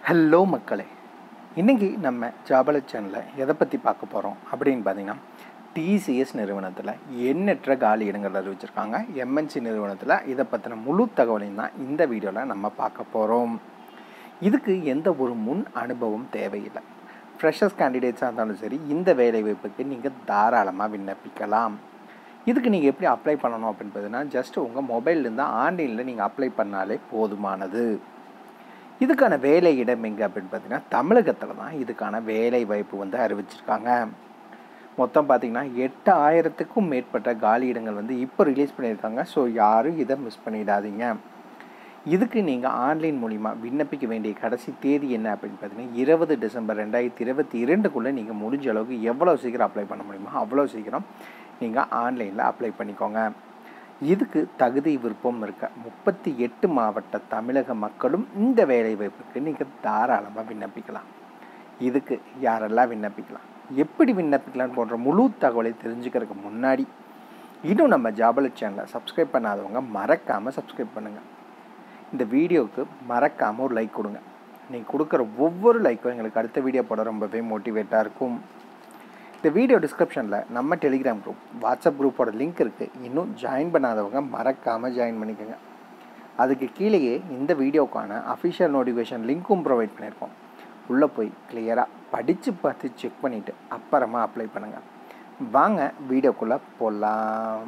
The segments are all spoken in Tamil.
ஹலோ மக்களே இன்றைக்கி நம்ம ஜாபல சேனலில் எதை பற்றி பார்க்க போகிறோம் அப்படின்னு பார்த்தீங்கன்னா டிசிஎஸ் நிறுவனத்தில் எண்ணற்ற காலி இடங்கள் அறிவிச்சிருக்காங்க எம்என்சி நிறுவனத்தில் இதை பற்றின முழு தகவலையும் தான் இந்த வீடியோவில் நம்ம பார்க்க போகிறோம் இதுக்கு எந்த ஒரு முன் அனுபவம் தேவையில்லை ஃப்ரெஷர்ஸ் கேண்டிடேட்ஸாக இருந்தாலும் சரி இந்த வேலைவாய்ப்புக்கு நீங்கள் தாராளமாக விண்ணப்பிக்கலாம் இதுக்கு நீங்கள் எப்படி அப்ளை பண்ணணும் அப்படின்னு பார்த்தீங்கன்னா ஜஸ்ட் உங்கள் மொபைல்லேருந்து ஆன்லைனில் நீங்கள் அப்ளை பண்ணாலே போதுமானது இதுக்கான வேலை இடம் எங்கே அப்படின்னு பார்த்தீங்கன்னா தமிழகத்தில் தான் இதுக்கான வேலை வாய்ப்பு வந்து அறிவிச்சிருக்காங்க மொத்தம் பார்த்தீங்கன்னா எட்டு ஆயிரத்துக்கும் மேற்பட்ட காலி இடங்கள் வந்து இப்போ ரிலீஸ் பண்ணியிருக்காங்க ஸோ யாரும் இதை மிஸ் பண்ணிடாதீங்க இதுக்கு நீங்கள் ஆன்லைன் மூலிமா விண்ணப்பிக்க வேண்டிய கடைசி தேதி என்ன அப்படின்னு பார்த்தீங்கன்னா இருபது டிசம்பர் ரெண்டாயிரத்தி இருபத்தி இரண்டுக்குள்ளே நீங்கள் முடிஞ்ச அளவுக்கு எவ்வளோ சீக்கிரம் அப்ளை பண்ண முடியுமோ அவ்வளோ சீக்கிரம் நீங்கள் ஆன்லைனில் அப்ளை பண்ணிக்கோங்க இதுக்கு தகுதி விருப்பம் இருக்க முப்பத்தி எட்டு மாவட்ட தமிழக மக்களும் இந்த வேலைவாய்ப்புக்கு நீங்கள் தாராளமாக விண்ணப்பிக்கலாம் இதுக்கு யாரெல்லாம் விண்ணப்பிக்கலாம் எப்படி விண்ணப்பிக்கலாம் போன்ற முழு தகவலை தெரிஞ்சுக்கிறதுக்கு முன்னாடி இன்னும் நம்ம ஜாபல சேனலை சப்ஸ்கிரைப் பண்ணாதவங்க மறக்காமல் சப்ஸ்கிரைப் பண்ணுங்கள் இந்த வீடியோவுக்கு மறக்காமல் ஒரு லைக் கொடுங்க நீங்கள் கொடுக்குற ஒவ்வொரு லைக்கும் எங்களுக்கு அடுத்த வீடியோ போட ரொம்பவே மோட்டிவேட்டாக இருக்கும் இந்த வீடியோ டிஸ்கிரிப்ஷனில் நம்ம டெலிகிராம் குரூப் வாட்ஸ்அப் குரூப்போட லிங்க் இருக்குது இன்னும் ஜாயின் பண்ணாதவங்க மறக்காமல் ஜாயின் பண்ணிக்கோங்க அதுக்கு கீழேயே இந்த வீடியோக்கான அஃபிஷியல் நோட்டிஃபிகேஷன் லிங்க்கும் ப்ரொவைட் பண்ணியிருக்கோம் உள்ளே போய் கிளியராக படித்து பார்த்து செக் பண்ணிவிட்டு அப்புறமா அப்ளை பண்ணுங்கள் வாங்க வீடியோக்குள்ளே போடலாம்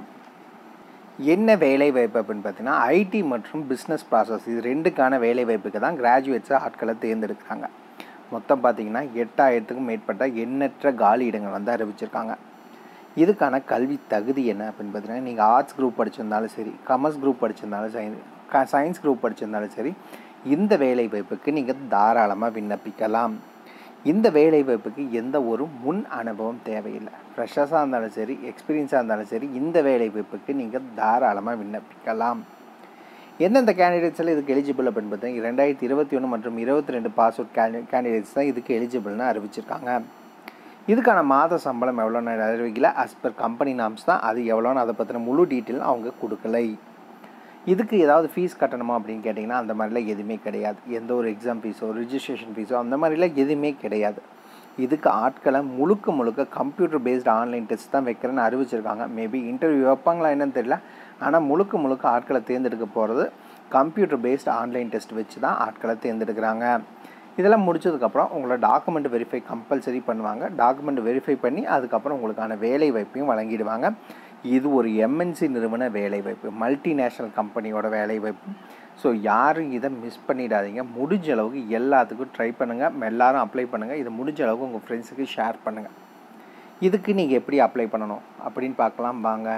என்ன வேலை வாய்ப்பு அப்படின்னு பார்த்தீங்கன்னா ஐடி மற்றும் பிஸ்னஸ் ப்ராசஸ் இது ரெண்டுக்கான வேலை வாய்ப்புக்கு தான் கிராஜுவேட்ஸை ஆட்களை தேர்ந்தெடுக்கிறாங்க மொத்தம் பார்த்தீங்கன்னா எட்டாயிரத்துக்கும் மேற்பட்ட எண்ணற்ற காலி இடங்கள் வந்து அறிவிச்சிருக்காங்க இதுக்கான கல்வி தகுதி என்ன அப்படின்னு பார்த்தீங்கன்னா நீங்கள் ஆர்ட்ஸ் குரூப் படிச்சிருந்தாலும் சரி கமர்ஸ் குரூப் படிச்சிருந்தாலும் சரி சயின்ஸ் குரூப் படிச்சிருந்தாலும் சரி இந்த வேலை வாய்ப்புக்கு நீங்கள் தாராளமாக விண்ணப்பிக்கலாம் இந்த வேலை வாய்ப்புக்கு எந்த ஒரு முன் அனுபவம் தேவையில்லை ஃப்ரெஷர்ஸாக இருந்தாலும் சரி எக்ஸ்பீரியன்ஸாக இருந்தாலும் சரி இந்த வேலை வாய்ப்புக்கு நீங்கள் தாராளமாக விண்ணப்பிக்கலாம் எந்தெந்த கேண்டிடேட்ஸ் எல்லாம் இதுக்கு எலிஜிபிள் அப்படின்னு பார்த்தீங்கன்னா ரெண்டாயிரத்தி இருபத்தி ஒன்று மற்றும் இருபத்தி ரெண்டு பாஸ்அவுட் கேண்டி கேண்டிடேட்ஸ் தான் இதுக்கு எலிஜிபிள்னு அறிவிச்சிருக்காங்க இதுக்கான மாத சம்பளம் எவ்வளோன்னு அறிவிக்கல அஸ் பர் கம்பெனி நாம்ஸ் தான் அது எவ்வளோன்னு அதை பற்றின முழு டீட்டெயில் அவங்க கொடுக்கலை இதுக்கு ஏதாவது ஃபீஸ் கட்டணுமா அப்படின்னு கேட்டிங்கன்னா அந்த மாதிரிலாம் எதுவுமே கிடையாது எந்த ஒரு எக்ஸாம் ஃபீஸோ ரிஜிஸ்ட்ரேஷன் ஃபீஸோ அந்த மாதிரிலாம் எதுவுமே கிடையாது இதுக்கு ஆட்களை முழுக்க முழுக்க கம்ப்யூட்டர் பேஸ்டு ஆன்லைன் டெஸ்ட் தான் வைக்கிறேன்னு அறிவிச்சிருக்காங்க மேபி இன்டர்வியூ வைப்பாங்களா என்னன்னு தெரியல ஆனால் முழுக்க முழுக்க ஆட்களை தேர்ந்தெடுக்க போகிறது கம்ப்யூட்டர் பேஸ்டு ஆன்லைன் டெஸ்ட் வச்சு தான் ஆட்களை தேர்ந்தெடுக்கிறாங்க இதெல்லாம் முடிச்சதுக்கப்புறம் உங்களோட டாக்குமெண்ட் வெரிஃபை கம்பல்சரி பண்ணுவாங்க டாக்குமெண்ட் வெரிஃபை பண்ணி அதுக்கப்புறம் உங்களுக்கான வேலை வாய்ப்பையும் வழங்கிடுவாங்க இது ஒரு எம்என்சி நிறுவன வேலைவாய்ப்பு மல்டிநேஷ்னல் கம்பெனியோட வேலைவாய்ப்பு ஸோ யாரும் இதை மிஸ் பண்ணிடாதீங்க முடிஞ்ச அளவுக்கு எல்லாத்துக்கும் ட்ரை பண்ணுங்கள் எல்லாரும் அப்ளை பண்ணுங்கள் இதை முடிஞ்ச அளவுக்கு உங்கள் ஃப்ரெண்ட்ஸுக்கு ஷேர் பண்ணுங்கள் இதுக்கு நீங்கள் எப்படி அப்ளை பண்ணணும் அப்படின்னு பார்க்கலாம் வாங்க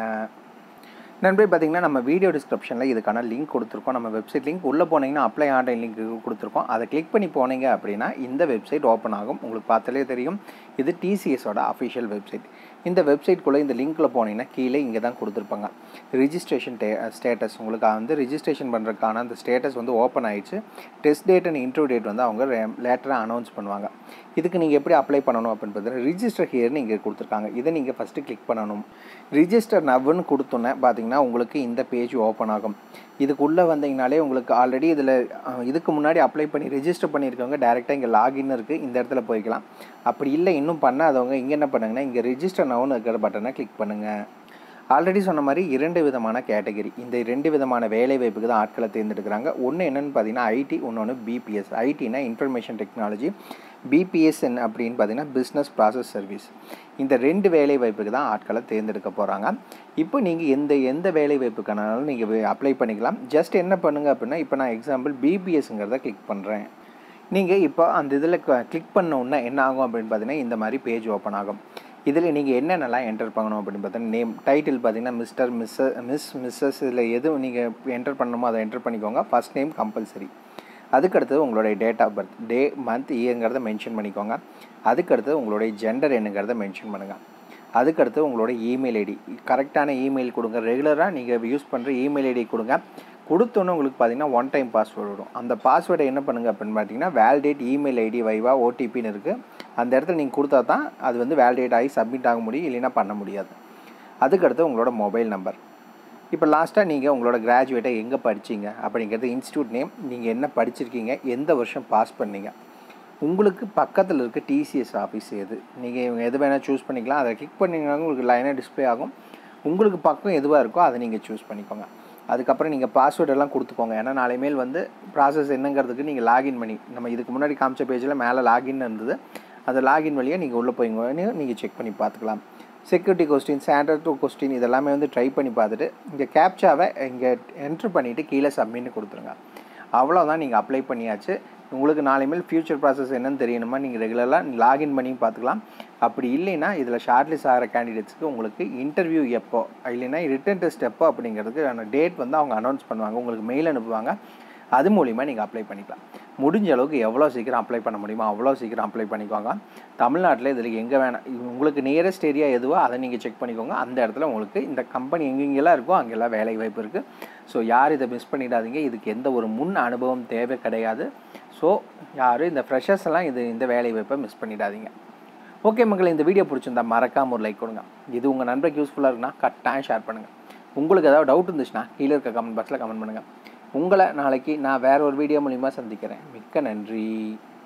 நண்பரே பார்த்தீங்கன்னா நம்ம வீடியோ டிஸ்கிரிப்ஷனில் இதுக்கான லிங்க் கொடுத்துருக்கோம் நம்ம வெப்சைட் லிங்க் உள்ளே போனீங்கன்னா அப்ளை ஆன்லைன் லிங்க் கொடுத்துருக்கோம் அதை கிளிக் பண்ணி போனீங்க அப்படின்னா இந்த வெப்சைட் ஓப்பன் ஆகும் உங்களுக்கு பார்த்தாலே தெரியும் இது டிசிஎஸோட அஃபிஷியல் வெப்சைட் இந்த வெப்சைட்குள்ளே இந்த லிங்க்கில் போனீங்கன்னா கீழே இங்கே தான் கொடுத்துருப்பாங்க ரிஜிஸ்ட்ரேஷன் டே ஸ்டேட்டஸ் உங்களுக்கு வந்து ரிஜிஸ்ட்ரேஷன் பண்ணுறதுக்கான அந்த ஸ்டேட்டஸ் வந்து ஓப்பன் ஆயிடுச்சு test date and interview date வந்து அவங்க லேட்டராக அனௌன்ஸ் பண்ணுவாங்க இதுக்கு நீங்கள் எப்படி அப்ளை பண்ணணும் அப்படின்னு பார்த்தீங்கன்னா ரிஜிஸ்டர் ஹியர்னு இங்கே கொடுத்துருக்காங்க இதை நீங்கள் ஃபஸ்ட்டு கிளிக் பண்ணணும் ரிஜிஸ்டர் நவ்னு கொடுத்தோன்னே பார்த்தீங்கன்னா உங்களுக்கு இந்த பேஜ் ஓப்பன் ஆகும் இதுக்குள்ளே வந்தீங்கனாலே உங்களுக்கு ஆல்ரெடி இதில் இதுக்கு முன்னாடி அப்ளை பண்ணி ரெஜிஸ்டர் பண்ணியிருக்கவங்க டேரெக்டாக இங்கே லாகின் இருக்குது இந்த இடத்துல போய்க்கலாம் அப்படி இல்லை இன்னும் பண்ணாதவங்க இங்கே என்ன பண்ணுங்கன்னா இங்கே ரிஜிஸ்டர் நவுன்னு இருக்கிற பட்டனை கிளிக் பண்ணுங்கள் ஆல்ரெடி சொன்ன மாதிரி இரண்டு விதமான கேட்டகரி இந்த ரெண்டு விதமான வேலை வாய்ப்புக்கு தான் ஆட்களை தேர்ந்தெடுக்கிறாங்க ஒன்று என்னென்னு பார்த்தீங்கன்னா ஐடி இன்னொன்று பிபிஎஸ் ஐடினா இன்ஃபர்மேஷன் டெக்னாலஜி பிபிஎஸ்என் அப்படின்னு பார்த்தீங்கன்னா பிஸ்னஸ் ப்ராசஸ் சர்வீஸ் இந்த ரெண்டு வேலை வாய்ப்புக்கு தான் ஆட்களை தேர்ந்தெடுக்க போகிறாங்க இப்போ நீங்கள் எந்த எந்த வேலை வாய்ப்புக்கானாலும் நீங்கள் அப்ளை பண்ணிக்கலாம் ஜஸ்ட் என்ன பண்ணுங்கள் அப்படின்னா இப்போ நான் எக்ஸாம்பிள் பிபிஎஸ்ங்கிறத கிளிக் பண்ணுறேன் நீங்கள் இப்போ அந்த இதில் கிளிக் பண்ண உடனே என்ன ஆகும் அப்படின்னு பார்த்தீங்கன்னா இந்த மாதிரி பேஜ் ஓப்பன் ஆகும் இதில் நீங்கள் என்னென்னலாம் என்டர் பண்ணணும் அப்படின்னு பார்த்தீங்கன்னா நேம் டைட்டில் பார்த்தீங்கன்னா மிஸ்டர் மிஸ்ஸ மிஸ் மிஸ்ஸஸ் இதில் எது நீங்கள் என்டர் பண்ணணுமோ அதை என்டர் பண்ணிக்கோங்க ஃபஸ்ட் நேம் கம்பல்சரி அதுக்கடுத்தது உங்களுடைய date of birth day month இயங்கிறத மென்ஷன் பண்ணிக்கோங்க அதுக்கடுத்தது உங்களுடைய ஜெண்டர் என்னங்கிறத மென்ஷன் பண்ணுங்கள் அதுக்கடுத்து உங்களோட இமெயில் ஐடி கரெக்டான இமெயில் கொடுங்க ரெகுலராக நீங்கள் யூஸ் பண்ணுற இமெயில் ஐடி கொடுங்க கொடுத்தோன்னே உங்களுக்கு பார்த்தீங்கன்னா ஒன் டைம் பாஸ்வேர்டு வரும் அந்த பாஸ்வேர்டை என்ன பண்ணுங்கள் அப்படின்னு பார்த்தீங்கன்னா வேலிடேட் இமெயில் ஐடி வைவா ஓடிபின்னு இருக்குது அந்த இடத்துல நீங்கள் கொடுத்தா தான் அது வந்து வேலிடேட் ஆகி சப்மிட் ஆக முடியும் இல்லைன்னா பண்ண முடியாது அதுக்கடுத்து உங்களோட மொபைல் நம்பர் இப்போ லாஸ்ட்டாக நீங்கள் உங்களோட கிராஜுவேட்டை எங்கே படிச்சீங்க அப்படிங்கிறது இன்ஸ்டியூட் நேம் நீங்கள் என்ன படிச்சிருக்கீங்க எந்த வருஷம் பாஸ் பண்ணீங்க உங்களுக்கு பக்கத்தில் இருக்க டிசிஎஸ் ஆஃபீஸ் எது நீங்கள் இவங்க எது வேணால் சூஸ் பண்ணிக்கலாம் அதை கிளிக் பண்ணிங்கன்னா உங்களுக்கு லைனாக டிஸ்ப்ளே ஆகும் உங்களுக்கு பக்கம் எதுவாக இருக்கோ அதை நீங்கள் சூஸ் பண்ணிக்கோங்க அதுக்கப்புறம் நீங்கள் பாஸ்வேர்ட் எல்லாம் கொடுத்துக்கோங்க ஏன்னா நாளை மேல் வந்து ப்ராசஸ் என்னங்கிறதுக்கு நீங்கள் லாகின் பண்ணி நம்ம இதுக்கு முன்னாடி காமிச்ச பேஜில் மேலே லாகின் இருந்தது அந்த லாகின் வழியாக நீங்கள் உள்ளே போய் நீங்கள் செக் பண்ணி பார்த்துக்கலாம் security question standard two question இதெல்லாமே வந்து ட்ரை பண்ணி பார்த்துட்டு இங்கே கேப்சாவை இங்கே என்ட்ரு பண்ணிவிட்டு கீழே சப்மிட்னு கொடுத்துருங்க அவ்வளோதான் நீங்கள் அப்ளை பண்ணியாச்சு உங்களுக்கு நாளை மேல் ஃபியூச்சர் ப்ராசஸ் என்னன்னு தெரியணுமா நீங்கள் ரெகுலராக லாகின் பண்ணி பார்த்துக்கலாம் அப்படி இல்லைன்னா இதில் ஷார்ட்லிஸ்ட் ஆகிற கேண்டிடேட்ஸ்க்கு உங்களுக்கு இன்டர்வியூ எப்போ இல்லைன்னா ரிட்டன் டெஸ்ட் எப்போ அப்படிங்கிறதுக்கு டேட் வந்து அவங்க அனௌன்ஸ் பண்ணுவாங்க உங்களுக்கு மெயில் அனுப்புவாங்க அது மூலிமா நீங்கள் அப்ளை பண்ணிக்கலாம் முடிஞ்ச அளவுக்கு எவ்வளோ சீக்கிரம் அப்ளை பண்ண முடியுமோ அவ்வளோ சீக்கிரம் அப்ளை பண்ணிக்கோங்க தமிழ்நாட்டில் இதில் எங்கே வேணாம் உங்களுக்கு நியரஸ்ட் ஏரியா எதுவோ அதை நீங்கள் செக் பண்ணிக்கோங்க அந்த இடத்துல உங்களுக்கு இந்த கம்பெனி எங்கெங்கெல்லாம் இருக்கோ அங்கெல்லாம் வேலை வாய்ப்பு இருக்குது ஸோ யார் இதை மிஸ் பண்ணிடாதீங்க இதுக்கு எந்த ஒரு முன் அனுபவம் தேவை கிடையாது ஸோ யாரும் இந்த ஃப்ரெஷர்ஸ் எல்லாம் இது இந்த வேலை வாய்ப்பை மிஸ் பண்ணிடாதீங்க ஓகே மக்கள் இந்த வீடியோ பிடிச்சிருந்தா மறக்காம ஒரு லைக் கொடுங்க இது உங்கள் நண்பருக்கு யூஸ்ஃபுல்லாக இருக்குன்னா கட்டாயம் ஷேர் பண்ணுங்கள் உங்களுக்கு ஏதாவது டவுட் இருந்துச்சுன்னா கீழே இருக்க கமெண்ட் பாக்ஸில் கமெண்ட் பண்ணுங்கள் உங்களை நாளைக்கு நான் வேற ஒரு வீடியோ மூலிமா சந்திக்கிறேன் மிக்க நன்றி